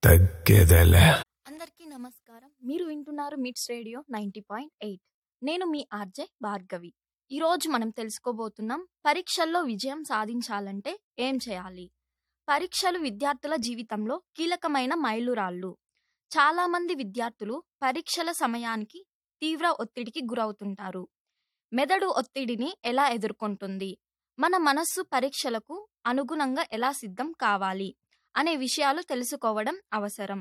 తగ్గేదేలే అందరికీ నమస్కారం మీరు వింటున్నారు మిట్స్ రేడియో నైంటీ పాయింట్ ఎయిట్ నేను మీ ఆర్జే భార్గవి ఈరోజు మనం తెలుసుకోబోతున్నాం పరీక్షల్లో విజయం సాధించాలంటే ఏం చేయాలి పరీక్షలు విద్యార్థుల జీవితంలో కీలకమైన మైలురాళ్ళు చాలామంది విద్యార్థులు పరీక్షల సమయానికి తీవ్ర ఒత్తిడికి గురవుతుంటారు మెదడు ఒత్తిడిని ఎలా ఎదుర్కొంటుంది మన మనస్సు పరీక్షలకు అనుగుణంగా ఎలా సిద్ధం కావాలి అనే విషయాలు తెలుసుకోవడం అవసరం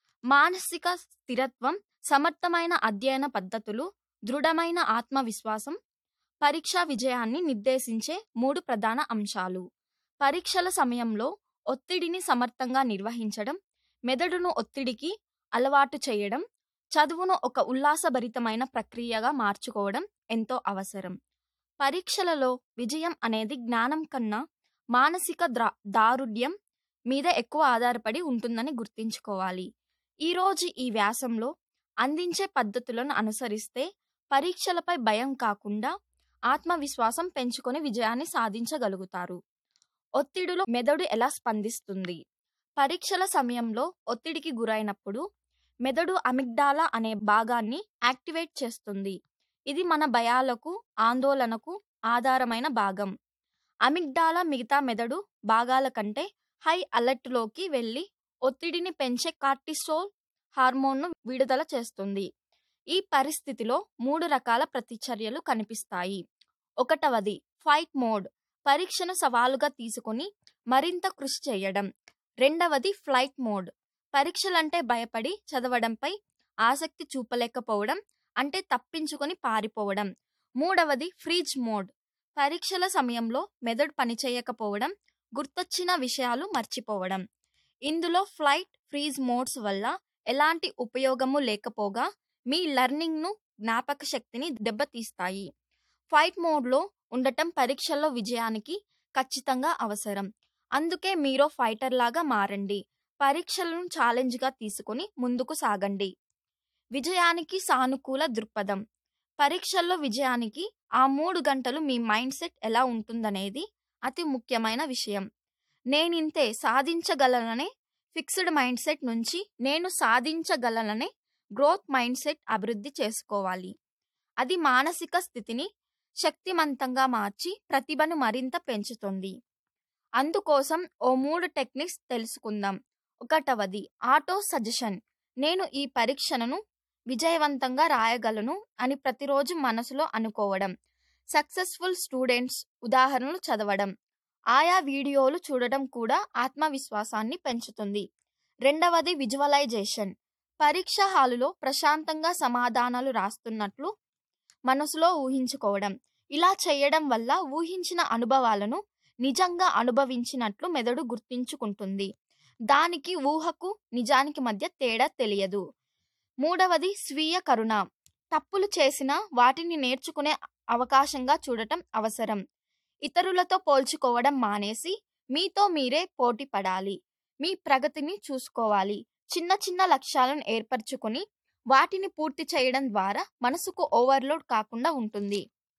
మానసిక స్థిరత్వం సమర్థమైన అధ్యయన పద్ధతులు దృఢమైన ఆత్మవిశ్వాసం పరీక్షా విజయాన్ని నిర్దేశించే మూడు ప్రధాన అంశాలు పరీక్షల సమయంలో ఒత్తిడిని సమర్థంగా నిర్వహించడం మెదడును ఒత్తిడికి అలవాటు చేయడం చదువును ఒక ఉల్లాసభరితమైన ప్రక్రియగా మార్చుకోవడం ఎంతో అవసరం పరీక్షలలో విజయం అనేది జ్ఞానం కన్నా మానసిక ద్రా దారుఢ్యం మీద ఎక్కువ ఆధారపడి ఉంటుందని గుర్తుంచుకోవాలి ఈరోజు ఈ వ్యాసంలో అందించే పద్ధతులను అనుసరిస్తే పరీక్షలపై భయం కాకుండా ఆత్మవిశ్వాసం పెంచుకొని విజయాన్ని సాధించగలుగుతారు ఒత్తిడిలో మెదడు ఎలా స్పందిస్తుంది పరీక్షల సమయంలో ఒత్తిడికి గురైనప్పుడు మెదడు అమిగ్డాలా అనే భాగాన్ని యాక్టివేట్ చేస్తుంది ఇది మన భయాలకు ఆందోళనకు ఆధారమైన భాగం అమిగ్డాలా మిగతా మెదడు భాగాల కంటే హై అలర్ట్లోకి వెళ్ళి ఒత్తిడిని పెంచే కార్టిసోల్ హార్మోన్ను విడుదల చేస్తుంది ఈ పరిస్థితిలో మూడు రకాల ప్రతిచర్యలు కనిపిస్తాయి ఒకటవది ఫైట్ మోడ్ పరీక్షను సవాలుగా తీసుకొని మరింత కృషి చేయడం రెండవది ఫ్లైట్ మోడ్ పరీక్షలంటే భయపడి చదవడంపై ఆసక్తి చూపలేకపోవడం అంటే తప్పించుకొని పారిపోవడం మూడవది ఫ్రీజ్ మోడ్ పరీక్షల సమయంలో మెదడు పనిచేయకపోవడం గుర్తొచ్చిన విషయాలు మర్చిపోవడం ఇందులో ఫ్లైట్ ఫ్రీజ్ మోడ్స్ వల్ల ఎలాంటి ఉపయోగము లేకపోగా మీ లెర్నింగ్ను జ్ఞాపక శక్తిని దెబ్బతీస్తాయి ఫైట్ మోడ్లో ఉండటం పరీక్షల్లో విజయానికి ఖచ్చితంగా అవసరం అందుకే మీరు ఫైటర్ లాగా మారండి పరీక్షలను ఛాలెంజ్గా తీసుకుని ముందుకు సాగండి విజయానికి సానుకూల దృక్పథం పరీక్షల్లో విజయానికి ఆ మూడు గంటలు మీ మైండ్ సెట్ ఎలా ఉంటుందనేది అతి ముఖ్యమైన విషయం నేనింతే సాధించగలననే ఫిక్స్డ్ మైండ్ సెట్ నుంచి నేను సాధించగలననే గ్రోత్ మైండ్ సెట్ అభివృద్ధి చేసుకోవాలి అది మానసిక స్థితిని శక్తివంతంగా మార్చి ప్రతిభను మరింత పెంచుతుంది అందుకోసం ఓ మూడు టెక్నిక్స్ తెలుసుకుందాం ఒకటవది ఆటో సజెషన్ నేను ఈ పరీక్షను విజయవంతంగా రాయగలను అని ప్రతిరోజు మనసులో అనుకోవడం సక్సెస్ఫుల్ స్టూడెంట్స్ ఉదాహరణలు చదవడం ఆయా వీడియోలు చూడడం కూడా ఆత్మవిశ్వాసాన్ని పెంచుతుంది రెండవది విజువలైజేషన్ పరీక్ష హాలులో ప్రశాంతంగా సమాధానాలు రాస్తున్నట్లు మనసులో ఊహించుకోవడం ఇలా చేయడం వల్ల ఊహించిన అనుభవాలను నిజంగా అనుభవించినట్లు మెదడు గుర్తించుకుంటుంది దానికి ఊహకు నిజానికి మధ్య తేడా తెలియదు మూడవది స్వీయ కరుణ తప్పులు చేసిన వాటిని నేర్చుకునే అవకాశంగా చూడటం అవసరం ఇతరులతో పోల్చుకోవడం మానేసి మీతో మీరే పోటీ పడాలి మీ ప్రగతిని చూసుకోవాలి చిన్న చిన్న లక్ష్యాలను ఏర్పరచుకొని వాటిని పూర్తి చేయడం ద్వారా మనసుకు ఓవర్లోడ్ కాకుండా ఉంటుంది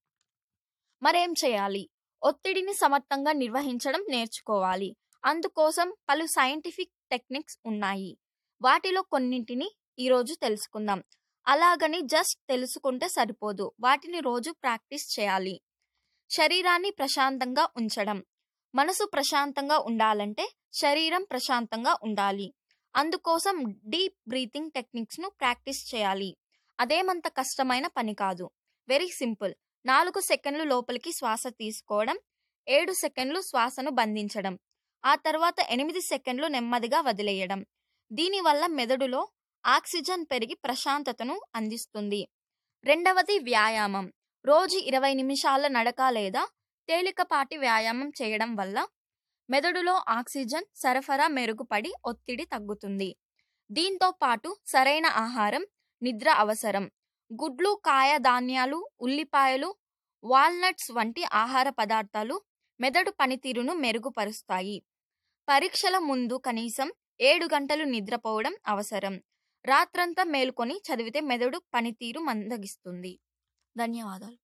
మరేం చేయాలి ఒత్తిడిని సమర్థంగా నిర్వహించడం నేర్చుకోవాలి అందుకోసం పలు సైంటిఫిక్ టెక్నిక్స్ ఉన్నాయి వాటిలో కొన్నింటిని ఈరోజు తెలుసుకుందాం అలాగని జస్ట్ తెలుసుకుంటే సరిపోదు వాటిని రోజు ప్రాక్టీస్ చేయాలి శరీరాన్ని ప్రశాంతంగా ఉంచడం మనసు ప్రశాంతంగా ఉండాలంటే శరీరం ప్రశాంతంగా ఉండాలి అందుకోసం డీప్ బ్రీతింగ్ టెక్నిక్స్ను ప్రాక్టీస్ చేయాలి అదేమంత కష్టమైన పని కాదు వెరీ సింపుల్ నాలుగు సెకండ్లు లోపలికి శ్వాస తీసుకోవడం ఏడు సెకండ్లు శ్వాసను బంధించడం ఆ తర్వాత ఎనిమిది సెకండ్లు నెమ్మదిగా వదిలేయడం దీనివల్ల మెదడులో ఆక్సిజన్ పెరిగి ప్రశాంతతను అందిస్తుంది రెండవది వ్యాయామం రోజు ఇరవై నిమిషాల నడక లేదా తేలికపాటి వ్యాయామం చేయడం వల్ల మెదడులో ఆక్సిజన్ సరఫరా మెరుగుపడి ఒత్తిడి తగ్గుతుంది దీంతో పాటు సరైన ఆహారం నిద్ర అవసరం గుడ్లు కాయ ధాన్యాలు ఉల్లిపాయలు వాల్నట్స్ వంటి ఆహార పదార్థాలు మెదడు పనితీరును మెరుగుపరుస్తాయి పరీక్షల ముందు కనీసం ఏడు గంటలు నిద్రపోవడం అవసరం రాత్రంతా మేల్కొని చదివితే మెదడు పనితీరు మందగిస్తుంది ధన్యవాదాలు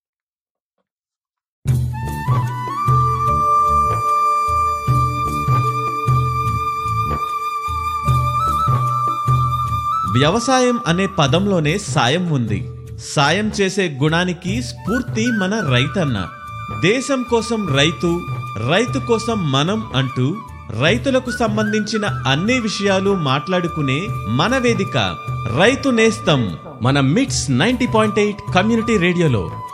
వ్యవసాయం అనే పదంలోనే సాయం ఉంది సాయం చేసే గుణానికి స్ఫూర్తి మన రైతన్న దేశం కోసం రైతు రైతు కోసం మనం అంటూ రైతులకు సంబంధించిన అన్ని విషయాలు మాట్లాడుకునే మన వేదిక రైతు నేస్తం మన మిట్స్ నైంటీ పాయింట్ ఎయిట్ కమ్యూనిటీ రేడియోలో